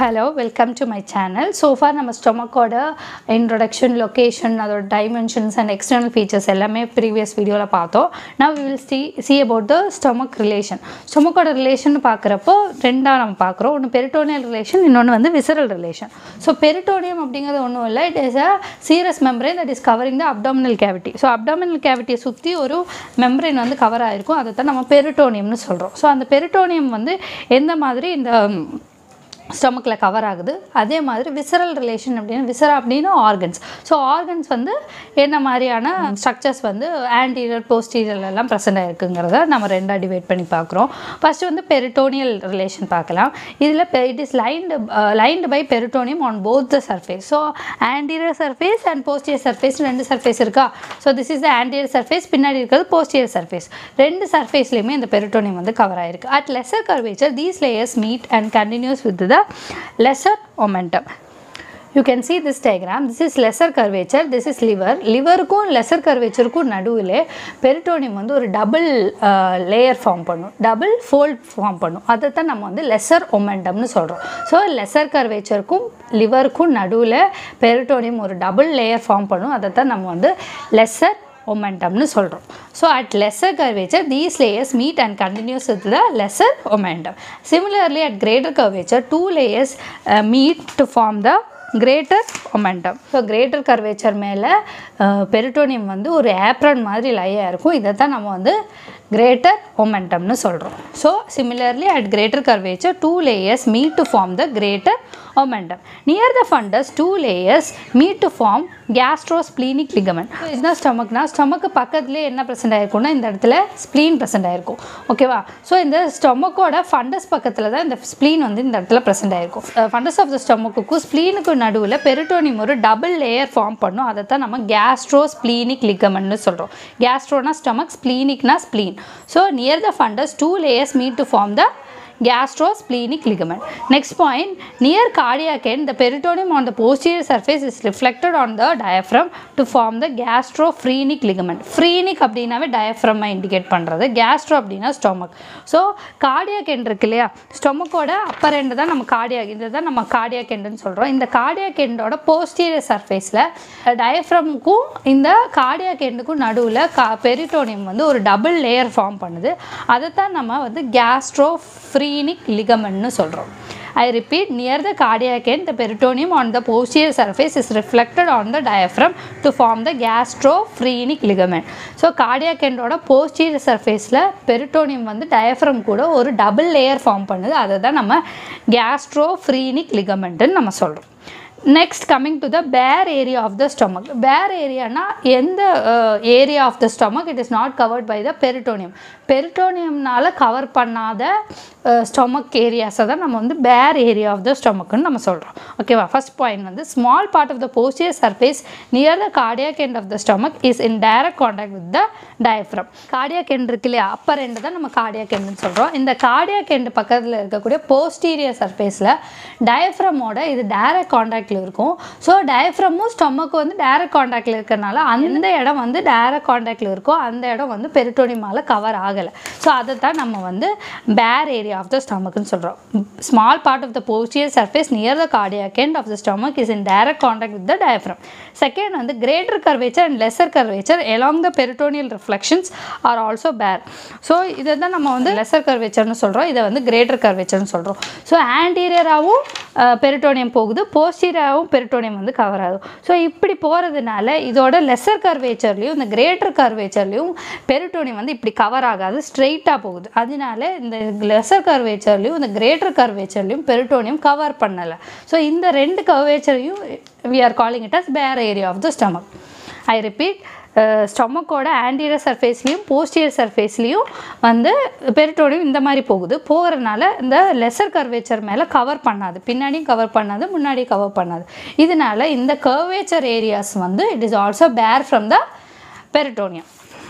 Hello welcome to my channel so far நம்ம ஸ்டொமக்கோட introduction location அதோட டைமென்ஷன்ஸ் அண்ட் எக்ஸ்டர்னல் ஃபீச்சர்ஸ் எல்லாமே ப்ரீவியஸ் வீடியோவில் பார்த்தோம் நான் will see see about the stomach relation ஸ்டொமக்கோட ரிலேஷன் பார்க்குறப்போ ரெண்டாக நம்ம பார்க்குறோம் ஒன்று பெரிட்டோனியல் ரிலேஷன் இன்னொன்று வந்து விசரல் ரிலேஷன் ஸோ பெரிட்டோனியம் அப்படிங்கிறது ஒன்றும் இல்லை it is a serous membrane that is covering the abdominal cavity so abdominal கேவிட்டியை சுற்றி ஒரு மெம்பரேன் வந்து கவர் ஆகிருக்கும் அதை தான் நம்ம பெரிட்டோனியம்னு சொல்கிறோம் ஸோ அந்த பெரிட்டோனியம் வந்து எந்த மாதிரி இந்த ஸ்டொமக்கில் கவர் ஆகுது அதே மாதிரி விசரல் ரிலேஷன் அப்படின்னா விசரா அப்படின்னா ஆர்கன்ஸ் ஸோ ஆர்கன்ஸ் வந்து என்ன மாதிரியான ஸ்ட்ரக்சர்ஸ் வந்து ஆன்டீரியர் போஸ்டீரியர் எல்லாம் ப்ரெசென்ட் ஆயிருக்குங்கிறத நம்ம ரெண்டாக டிவைட் பண்ணி பார்க்குறோம் ஃபஸ்ட்டு வந்து பெரிட்டோனியல் ரிலேஷன் பார்க்கலாம் இதில் it is lined lined by peritoneum on both the surface so anterior surface and posterior surface ரெண்டு சர்ஃபேஸ் இருக்கா so this is the anterior surface பின்னாடி இருக்கிறது போஸ்டியர் சர்ஃபேஸ் ரெண்டு சர்ஃபேஸ்லையுமே இந்த பெரிட்டோனியம் வந்து கவர் ஆயிருக்கு at lesser curvature these layers meet and continues with the lesser momentum you can see this diagram this is lesser curvature this is liver லிவருக்கும் lesser கர்வேச்சருக்கும் நடுவில் peritoneum வந்து ஒரு டபுள் லேயர் ஃபார்ம் பண்ணும் double fold form பண்ணும் அதை தான் நம்ம வந்து லெசர் ஒமெண்டம்னு சொல்கிறோம் ஸோ லெசர் கர்வேச்சருக்கும் லிவருக்கும் நடுவில் பெரிட்டோனியம் ஒரு டபுள் லேயர் ஃபார்ம் பண்ணும் அதை தான் நம்ம வந்து லெசர் omentumனு சொல்கிறோம் so at lesser curvature these layers meet and continues with the lesser omentum similarly at greater curvature two layers uh, meet to form the greater omentum so greater curvature மேலே peritoneum வந்து ஒரு apron மாதிரி லையாக இருக்கும் இதை தான் நம்ம வந்து greater ஒமெண்டம்னு சொல்கிறோம் so similarly at greater curvature two layers meet to form the greater omentum near the fundus two layers meet to form gastrosplenic ligament இதுதான் ஸ்டொமக்னா ஸ்டொமக்கு பக்கத்துலேயே என்ன ப்ரெசென்ட் ஆயிருக்கும்னா இந்த இடத்துல ஸ்ப்ளீன் ப்ரெசென்ட் ஆயிருக்கும் ஓகேவா ஸோ இந்த ஸ்டொமக்கோட ஃபண்டஸ் பக்கத்தில் தான் இந்த ஸ்ப்ளீன் வந்து இந்த இடத்துல ப்ரெசென்ட் ஆயிருக்கும் ஃபண்டஸ் ஆஃப் த ஸ்டொமக்குக்கும் ஸ்ப்ளீனுக்கு நடுவில் பெரிட்டோனியம் ஒரு டபுள் லேயர் ஃபார்ம் பண்ணும் அதை தான் நம்ம கேஸ்ட்ரோஸ்ப்ளீனிக் லிகமெண்ட்னு சொல்கிறோம் கேஸ்ட்ரோனா ஸ்டொமக் ஸ்ப்ளீனிக்னா spleen so near the fundus two layers meet to form the gastrosplenic ligament. Next point, near cardiac end, the peritoneum on the posterior surface is reflected on the diaphragm to form the gastrophrenic ligament. Phrenic அப்படின்னாவே diaphragm indicate பண்ணுறது gastro அப்படின்னா stomach. ஸோ cardiac end இருக்கு இல்லையா ஸ்டொமக்கோட Appar end தான் நம்ம cardiac இது தான் நம்ம cardiac endன்னு சொல்கிறோம் இந்த cardiac endோட posterior surfaceல டயஃப்ரமுக்கும் இந்த cardiac எண்டுக்கும் நடுவில் கா பெரிட்டோனியம் வந்து ஒரு டபுள் லேயர் ஃபார்ம் பண்ணுது அதை தான் நம்ம வந்து கேஸ்ட்ரோ ஃப்ரீனிக் லிகமெண்ட்னு சொல்கிறோம் I repeat, near the cardiac end, the peritoneum on the posterior surface is reflected on the diaphragm to form the gastrophrenic ligament. So cardiac endோட posterior surfaceல பெரிட்டோனியம் வந்து diaphragm கூட ஒரு டபுள் லேயர் ஃபார்ம் பண்ணுது அதை தான் நம்ம கேஸ்ட்ரோஃப்ரீனிக் லிகமெண்ட்டுன்னு நம்ம சொல்கிறோம் நெக்ஸ்ட் கம்மிங் டு த பேர் area of the stomach bare ஏரியானா எந்த area of the stomach it is not covered by the peritoneum பெரிட்டோனியம்னால கவர் பண்ணாத ஸ்டொமக் ஏரியாஸை தான் நம்ம வந்து பேர் ஏரியா ஆஃப் த ஸ்டொமக்குன்னு நம்ம சொல்கிறோம் ஓகேவா ஃபர்ஸ்ட் பாயிண்ட் வந்து small part of the posterior surface near the cardiac end of the stomach is in direct contact with the diaphragm cardiac end இருக்கு இல்லையா அப்பர் எண்டு தான் நம்ம கார்டியாக் எண்டுன்னு சொல்கிறோம் இந்த கார்டியாக் எண்டு பக்கத்தில் இருக்கக்கூடிய போஸ்டீரியர் சர்ஃபேஸில் டயஃப்ரமோட இது டைரக்ட் காண்டாக்ட் காண்டாக்டில் இருக்கும் ஸோ டயஃப்ரமும் ஸ்டொமக்கு வந்து டைரக்ட் காண்டாக்டில் இருக்கிறனால அந்த இடம் வந்து டைரக்ட் காண்டாக்டில் இருக்கும் அந்த இடம் வந்து பெரிட்டோனியமால் கவர் ஆகலை ஸோ அதை தான் நம்ம வந்து பேர் ஏரியா ஆஃப் த ஸ்டொமக்னு சொல்கிறோம் small part of the posterior surface near the cardiac end of the stomach is in direct contact with the diaphragm second வந்து greater curvature and lesser curvature along the peritoneal reflections are also bare so இதை தான் நம்ம வந்து lesser கர்வேச்சர்னு சொல்கிறோம் இதை வந்து greater கர்வேச்சர்னு சொல்கிறோம் ஸோ ஆன்டீரியராகவும் பெரிட்டோனியம் போகுது போஸ்டீரியர் ஏரியாவும் பெரிட்டோனியம் வந்து கவர் ஆகும் ஸோ இப்படி போகிறதுனால இதோட லெசர் கர்வேச்சர்லேயும் இந்த கிரேட்டர் கர்வேச்சர்லேயும் பெரிட்டோனியம் வந்து இப்படி கவர் ஆகாது ஸ்ட்ரெயிட்டாக போகுது அதனால இந்த லெசர் கர்வேச்சர்லேயும் இந்த கிரேட்டர் கர்வேச்சர்லேயும் பெரிட்டோனியம் கவர் பண்ணலை ஸோ இந்த ரெண்டு கர்வேச்சரையும் we are calling it as bare area of the stomach I repeat ஸ்டொமக்கோட ஆன்டீரியர் சர்ஃபேஸ்லேயும் போஸ்டியர் சர்ஃபேஸ்லேயும் வந்து பெரிட்டோனியம் இந்த மாதிரி போகுது போகிறதுனால இந்த லெசர் கர்வேச்சர் மேலே கவர் பண்ணாது பின்னாடியும் கவர் பண்ணாது முன்னாடியும் கவர் பண்ணாது இதனால இந்த கர்வேச்சர் ஏரியாஸ் வந்து it is also bare from the peritoneum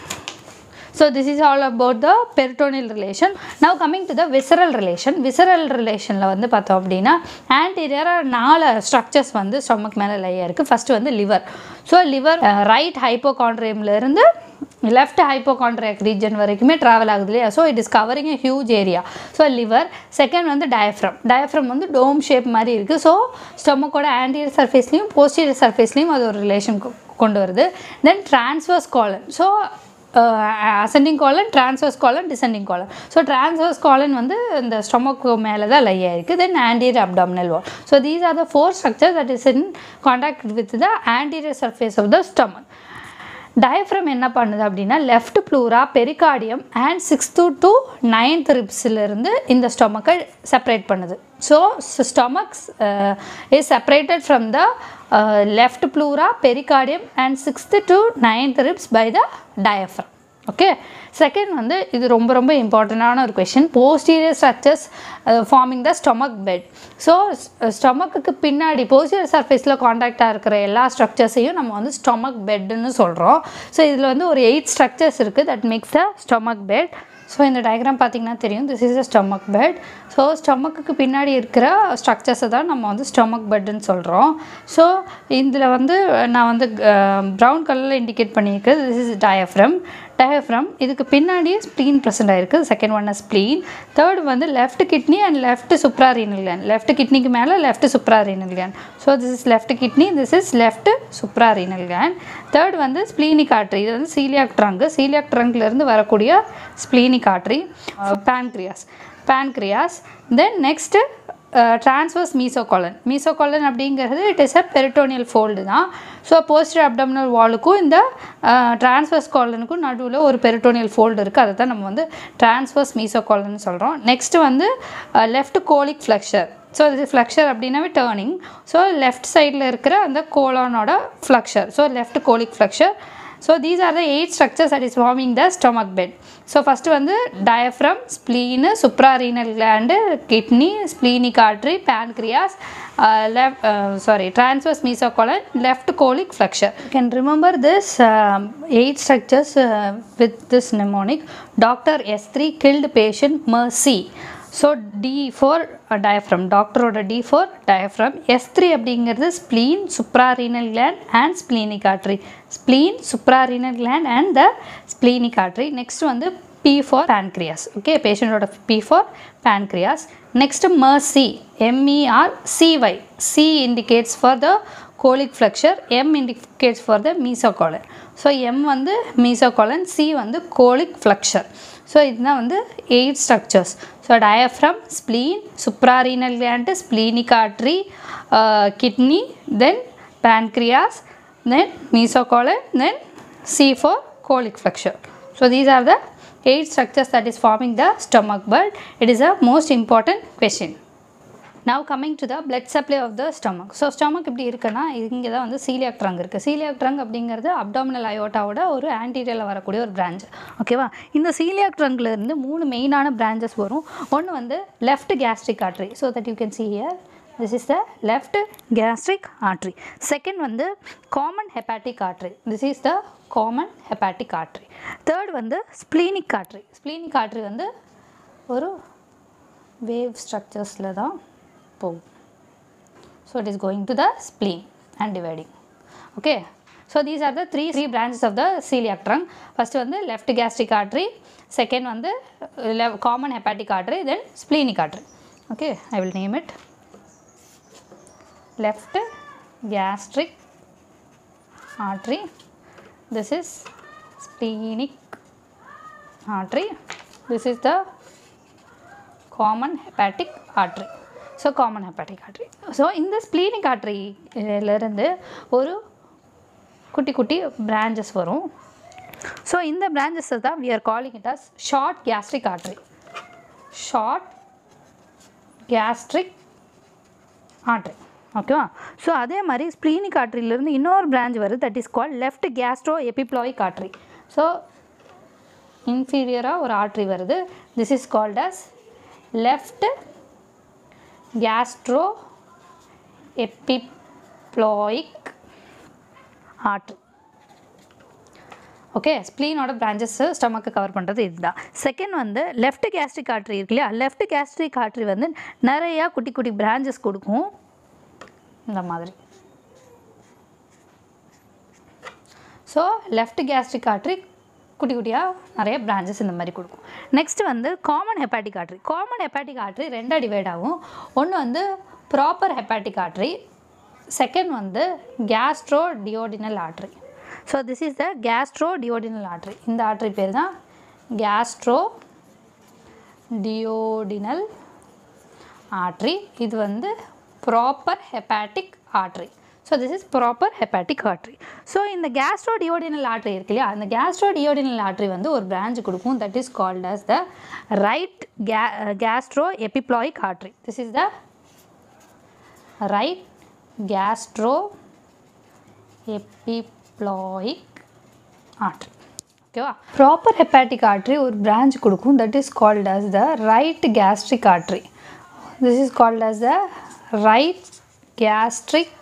so this is all about the peritoneal relation now coming to the visceral relation visceral ரிலேஷனில் வந்து பார்த்தோம் அப்படின்னா ஆன்டீரியராக நாலு ஸ்ட்ரக்சர்ஸ் வந்து ஸ்டொமக் மேலே லையாக இருக்குது ஃபஸ்ட்டு வந்து லிவர் ஸோ லிவர் ரைட் ஹைப்போகாண்ட்ரியம்லேருந்து லெஃப்ட் ஹைப்போகான்ட்ரியாக் ரீஜன் வரைக்குமே ட்ராவல் ஆகுது இல்லையா so it is covering a huge area so liver second வந்து டயஃப்ரம் டயஃப்ரம் வந்து டோம் ஷேப் மாதிரி இருக்குது ஸோ ஸ்டொமக்கோட ஆன்டியர் சர்ஃபேஸ்லையும் போஸ்டீரியர் சர்ஃபேஸ்லையும் அது ஒரு ரிலேஷன் கொண்டு வருது then transverse colon so ascending colon transverse colon descending colon so transverse colon வந்து இந்த ஸ்டொமக்கு மேலே தான் லை ஆயிருக்கு then anterior abdominal wall so these are the four structure that is in contact with the anterior surface of the stomach diaphragm என்ன பண்ணுது அப்படின்னா left pleura pericardium and sixth to ninth ரிப்ஸிலிருந்து இந்த ஸ்டொமக்கை செப்பரேட் பண்ணுது so stomachs is separated from the left pleura pericardium and sixth to ninth ribs by the diaphragm okay second வந்து இது ரொம்ப ரொம்ப இம்பார்ட்டண்டான ஒரு question posterior structures forming the stomach bed so ஸ்டொமக்குக்கு பின்னாடி போஸ்டீரியர் சர்ஃபேஸில் காண்டாக்டாக இருக்கிற எல்லா ஸ்ட்ரக்சர்ஸையும் நம்ம வந்து ஸ்டொமக் பெட்டுன்னு சொல்கிறோம் ஸோ இதில் வந்து ஒரு எயிட் ஸ்ட்ரக்சர்ஸ் இருக்குது that makes the stomach bed so இந்த டயக்ராம் பார்த்தீங்கன்னா தெரியும் this is a stomach bed so ஸ்டொமக்குக்கு பின்னாடி இருக்கிற ஸ்ட்ரக்சர்ஸை தான் நம்ம வந்து ஸ்டொமக் பெட்டுன்னு சொல்கிறோம் ஸோ இதில் வந்து நான் வந்து ப்ரௌன் கலரில் இண்டிகேட் பண்ணியிருக்கிறது திஸ் இஸ் டயஃப்ரம் டயஃப்ரம் இதுக்கு பின்னாடியே ஸ்ப்ளீன் ப்ரெசென்ட் ஆயிருக்கு செகண்ட் ஒன் ஸ்ப்ளீன் தேர்ட் வந்து left kidney and left suprarenal can left கிட்னிக்கு மேலே left suprarenal can so this is left kidney this is left suprarenal can third வந்து splenic artery இது வந்து celiac trunk celiac ட்ரங்க்லேருந்து வரக்கூடிய splenic artery pancreas pancreas then next transverse mesocolon mesocolon அப்படிங்கிறது it is a peritoneal fold தான் so posterior abdominal வாலுக்கும் இந்த transverse காலனுக்கும் நடுவில் ஒரு பெரிட்டோனியல் ஃபோல்டு இருக்குது அதை தான் நம்ம வந்து ட்ரான்ஸ்வர்ஸ் மீசோகாலன் சொல்கிறோம் நெக்ஸ்ட்டு வந்து லெஃப்ட் கோலிக் ஃப்ளக்ஷர் ஸோ இது ஃப்ளக்ஷர் அப்படின்னாவே டேர்னிங் ஸோ லெஃப்ட் சைடில் இருக்கிற அந்த கோலானோட flexure so left colic flexure so these are the eight structures that is forming the stomach bed so first வந்து diaphragm spleen suprarenal gland kidney splenic artery pancreas left sorry transverse mesocolon left colic flexure can remember this eight structures with this mnemonic doctor S three killed patient mercy so D four diaphragm டாக்டரோட D four diaphragm S three அப்படிங்கிறது spleen suprarenal gland and splenic artery spleen suprarenal gland and the splenic artery next வந்து P for pancreas okay பேஷண்ட்டோட P for pancreas next mercy M E R C Y C indicates for the colic flexure M indicates for the mesocolon so M வந்து mesocolon C வந்து colic flexure so இதுதான் வந்து eight structures so diaphragm spleen suprarenal gland splenic artery kidney then pancreas then mesocolon then C4 colic flexure. So these are the eight structures that is forming the stomach but it is a most important question. Now coming to the blood supply of the stomach so stomach இப்படி இருக்குன்னா இங்கே தான் வந்து celiac trunk இருக்குது celiac trunk அப்படிங்கிறது abdominal அயோட்டாவோட ஒரு ஆன்டீரியரில் வரக்கூடிய ஒரு பிரான்ச் ஓகேவா இந்த சீலியாக் ட்ரங்க்லேருந்து மூணு மெயினான பிரான்ச்சஸ் வரும் ஒன்று வந்து left gastric artery so that you can see here this is the left gastric artery second வந்து common hepatic artery this is the common hepatic artery third வந்து splenic artery splenic artery வந்து ஒரு wave structuresல தான் போகும் so it is going to the spleen and dividing okay so these are the three three branches of the celiac trunk first வந்து left gastric artery second வந்து uh, le- common hepatic artery then splenic artery okay i will name it left gastric artery this is splenic artery this is the common hepatic artery so common hepatic artery so இந்த splenic ஆட்ரியிலேருந்து ஒரு குட்டி குட்டி branches வரும் so இந்த பிரான்ச்சஸை தான் we are calling it as short gastric artery short gastric artery ஓகேவா ஸோ அதே மாதிரி ஸ்ப்ளீனிக் ஆட்ரியிலேருந்து இன்னொரு பிரான்ச் வருது that is call left gastro epiploic artery so இன்ஃபீரியராக ஒரு ஆட்ரி வருது this is called as left gastro epiploic artery okay ஸ்ப்ளீனோட பிரான்ச்சஸ் ஸ்டமக்கு கவர் பண்ணுறது இதுதான் செகண்ட் வந்து லெஃப்ட் கேஸ்ட்ரிக் ஆட்ரி இருக்கு இல்லையா லெஃப்ட் கேஸ்ட்ரிக் ஆட்ரி வந்து நிறையா குட்டி குட்டி பிரான்ச்சஸ் கொடுக்கும் இந்த மாதிரி ஸோ லெஃப்ட் கேஸ்ட்ரிக் ஆட்ரி குட்டி குட்டியாக நிறைய பிரான்ச்சஸ் இந்த மாதிரி கொடுக்கும் நெக்ஸ்ட் வந்து common hepatic artery common hepatic artery ரெண்டாக டிவைட் ஆகும் ஒன்று வந்து ப்ராப்பர் ஹெப்பாட்டிக் ஆட்ரி செகண்ட் வந்து gastro duodenal artery so this is the gastro duodenal artery இந்த ஆட்ரி பேர் தான் கேஸ்ட்ரோ டியோடினல் ஆட்ரி இது வந்து proper hepatic artery so this is proper hepatic artery so இந்த கேஸ்ட்ரோ டியோடினல் ஆட்ரி இருக்கு இல்லையா அந்த கேஸ்ட்ரோ டியோடினல் ஆட்ரி வந்து ஒரு பிரான்ச் கொடுக்கும் that is called as the right கே gastro epiploic artery this is the right gastro epiploic artery ஓகேவா proper hepatic artery ஒரு பிரான்ச் கொடுக்கும் that is called as the right gastric artery this is called as the right gastric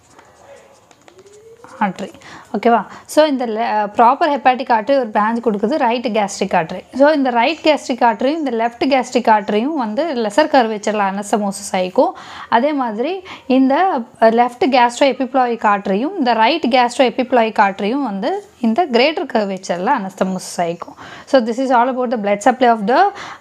artery ஓகேவா so இந்த proper hepatic artery ஒரு branch கொடுக்குது right gastric artery so இந்த right gastric ஆட்ரியும் இந்த left gastric ஆட்ரியும் வந்து லெசர் கர்வேச்சரில் அனசமோசஸ் ஆகிக்கும் அதே மாதிரி இந்த லெஃப்ட் கேஸ்ட்ரோ எபிப்ளாயிக் ஆட்ரியும் இந்த ரைட் கேஸ்ட்ரோ எபிப்ளாயிக் ஆட்ரியும் வந்து இந்த கிரேட்டர் கர்வேச்சரில் அனஸ்தமோசஸ் ஆகிக்கும் so this is all about the blood supply of the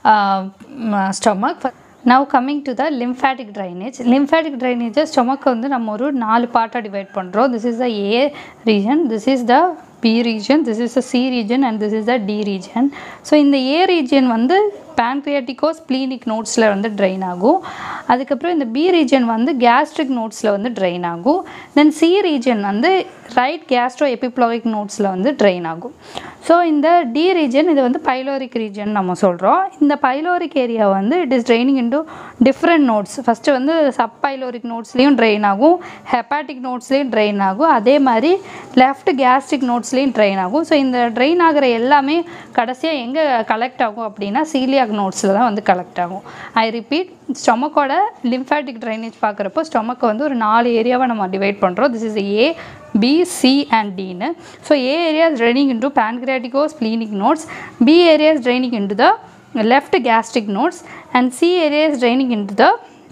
stomach now coming to the lymphatic drainage lymphatic ட்ரைனேஜை ஸ்டொமக்கை வந்து நம்ம ஒரு நாலு பார்ட்டாக டிவைட் பண்ணுறோம் this is the A region this is the B region this is the C region and this is the D region so இந்த A region வந்து பேன்க்ரியாட்டிக்கோ ஸ்ப்ளீனிக் நோட்ஸில் வந்து ட்ரெயின் ஆகும் அதுக்கப்புறம் இந்த பி ரீஜன் வந்து கேஸ்ட்ரிக் நோட்ஸில் வந்து ட்ரெயின் ஆகும் தென் சி ரீஜன் வந்து ரைட் கேஸ்ட்ரோ எபிப்ளாவிக் நோட்ஸில் வந்து ட்ரெயின் ஆகும் ஸோ இந்த டி ரீஜன் இது வந்து பைலோரிக் ரீஜன் நம்ம சொல்கிறோம் இந்த பைலோரிக் ஏரியா வந்து it is draining into different nodes first வந்து சப் பைலோரிக் நோட்ஸ்லேயும் ட்ரெயின் ஆகும் ஹெப்பாட்டிக் நோட்ஸ்லேயும் ட்ரெயின் ஆகும் அதே மாதிரி லெஃப்ட் கேஸ்ட்ரிக் நோட்ஸ்லேயும் ட்ரெயின் ஆகும் ஸோ இந்த ட்ரெயின் ஆகிற எல்லாமே கடைசியாக எங்கே கலெக்ட் ஆகும் அப்படின்னா சீலியாக் நோட்ஸில் தான் வந்து கலெக்ட் ஆகும் ஐ ரிப்பீட் ஸ்டொமக்கோட லிம்ஃபேட்டிக் ட்ரைனேஜ் பார்க்குறப்போ ஸ்டொமக்கை வந்து ஒரு நாலு ஏரியாவை நம்ம டிவைட் பண்ணுறோம் this is A B C and டின்னு so A areas draining into pancreatico splenic nodes b area is draining into the left gastric nodes and c area is draining into the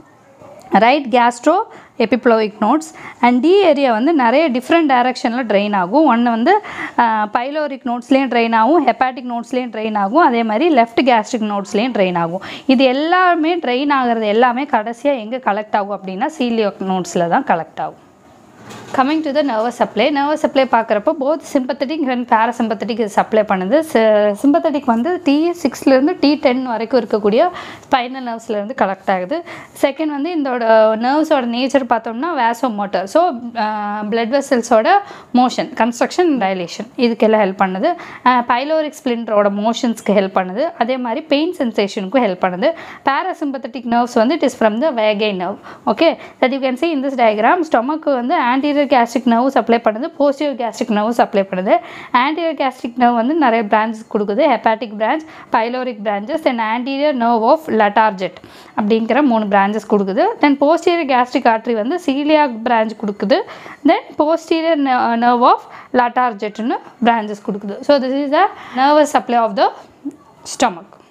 right gastro epiploic nodes and D area வந்து நிறைய different டைரக்ஷனில் drain ஆகும் ஒன்று வந்து pyloric நோட்ஸ்லேயும் drain ஆகும் hepatic நோட்ஸ்லேயும் drain ஆகும் அதே மாதிரி லெஃப்ட் கேஸ்ட்ரிக் நோட்ஸ்லேயும் ட்ரெயின் ஆகும் இது எல்லாமே ட்ரெயின் ஆகிறது எல்லாமே கடைசியாக எங்கே கலெக்ட் ஆகும் அப்படின்னா சீலியோக் நோட்ஸில் தான் கலெக்ட் ஆகும் coming to the nervous supply nervous supply பார்க்குறப்போ போத் சிம்பத்தட்டிக் அண்ட் பேராசிம்பத்தட்டிக் இது சப்ளை பண்ணுது சிம்பத்தட்டிக் வந்து டி சிக்ஸ்லேருந்து டி டென் வரைக்கும் இருக்கக்கூடிய ஸ்பைனல் நர்வ்ஸ்லேருந்து கலெக்ட் ஆகுது செகண்ட் வந்து இதோட நர்வ்ஸோட நேச்சர் பார்த்தோம்னா வேசோ மோட்டர் ஸோ பிளட் வெசல்ஸோட மோஷன் கன்ஸ்ட்ரக்ஷன் டைலேஷன் இதுக்கெல்லாம் ஹெல்ப் பண்ணுது பைலோரிக் ஸ்பிளிண்டரோட மோஷன்ஸ்க்கு ஹெல்ப் பண்ணுது அதே மாதிரி பெயின் சென்சேஷனுக்கும் ஹெல்ப் பண்ணுது பேராசிம்பத்தட்டிக் நர்வ்ஸ் வந்து it is from the vagal nerve okay that you can see in this diagram ஸ்டொமக்கு வந்து ஆன்டீரியர் கேஸ்ட்ரிக் நர்வ் சப்ளை பண்ணுது போஸ்டீரியர் கேஸ்ட்ரிக் நர்வ் சப்ளை பண்ணுது ஆன்டீரியர் கேஸ்ட்ரிக் நர்வ் வந்து நிறைய பிரான்ச் கொடுக்குது hepatic branch pyloric branches then anterior nerve of Latarjet அப்படிங்கிற மூணு branches கொடுக்குது தென் போஸ்டீரியர் கேஸ்ட்ரிக் ஆர்ட்ரி வந்து சீலியாக் பிரான்ச் கொடுக்குது தென் போஸ்டீரியர் நர்வ் ஆஃப் லட்டார்ஜெட்னு பிரான்ச்சஸ் கொடுக்குது so this is the nervous supply of the stomach